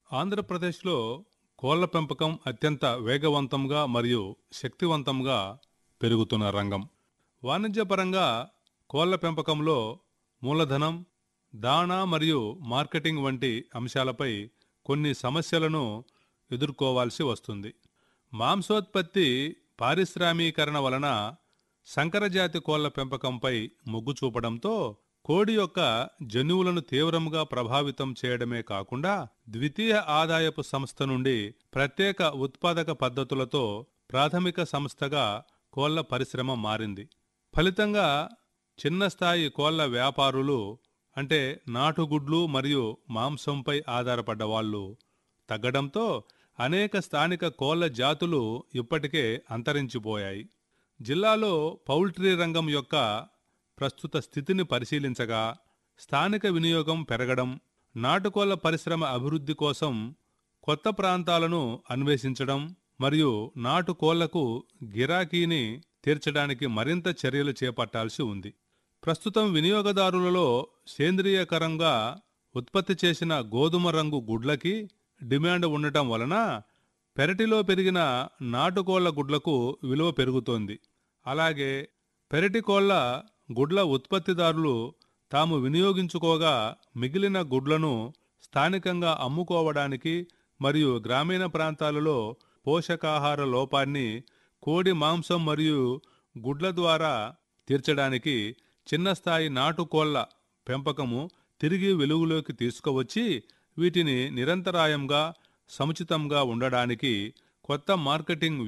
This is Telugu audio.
ఆంధ్రప్రదేశ్లో కోళ్ల పెంపకం అత్యంత వేగవంతంగా మరియు శక్తివంతంగా పెరుగుతున్న రంగం వాణిజ్యపరంగా కోళ్ల పెంపకంలో మూలధనం దాణా మరియు మార్కెటింగ్ వంటి అంశాలపై కొన్ని సమస్యలను ఎదుర్కోవాల్సి వస్తుంది మాంసోత్పత్తి పారిశ్రామీకరణ వలన సంకరజాతి కోళ్ల పెంపకంపై మొగ్గు చూపడంతో కోడి యొక్క జన్యువులను తీవ్రంగా ప్రభావితం చేయడమే కాకుండా ద్వితీయ ఆదాయపు సంస్థ నుండి ప్రత్యేక ఉత్పాదక పద్ధతులతో ప్రాథమిక సంస్థగా కోళ్ల పరిశ్రమ మారింది ఫలితంగా చిన్న స్థాయి కోళ్ల వ్యాపారులు అంటే నాటుగుడ్లు మరియు మాంసంపై ఆధారపడ్డ వాళ్ళు తగ్గడంతో అనేక స్థానిక కోళ్ల జాతులు ఇప్పటికే అంతరించిపోయాయి జిల్లాలో పౌల్ట్రీ రంగం యొక్క ప్రస్తుత స్థితిని పరిశీలించగా స్థానిక వినియోగం పెరగడం నాటుకోళ్ల పరిశ్రమ అభివృద్ధి కోసం కొత్త ప్రాంతాలను అన్వేషించడం మరియు నాటుకోళ్లకు గిరాకీని తీర్చడానికి మరింత చర్యలు చేపట్టాల్సి ఉంది ప్రస్తుతం వినియోగదారులలో సేంద్రియకరంగా ఉత్పత్తి చేసిన గోధుమ రంగు గుడ్లకి డిమాండ్ ఉండటం వలన పెరటిలో పెరిగిన నాటుకోళ్ల గుడ్లకు విలువ పెరుగుతోంది అలాగే పెరటి కోళ్ల గుడ్ల ఉత్పత్తిదారులు తాము వినియోగించుకోగా మిగిలిన గుడ్లను స్థానికంగా అమ్ముకోవడానికి మరియు గ్రామీణ ప్రాంతాలలో పోషకాహార లోపాన్ని కోడి మాంసం మరియు గుడ్ల ద్వారా తీర్చడానికి చిన్న స్థాయి నాటుకోళ్ల పెంపకము తిరిగి వెలుగులోకి తీసుకువచ్చి వీటిని నిరంతరాయంగా సముచితంగా ఉండడానికి కొత్త మార్కెటింగ్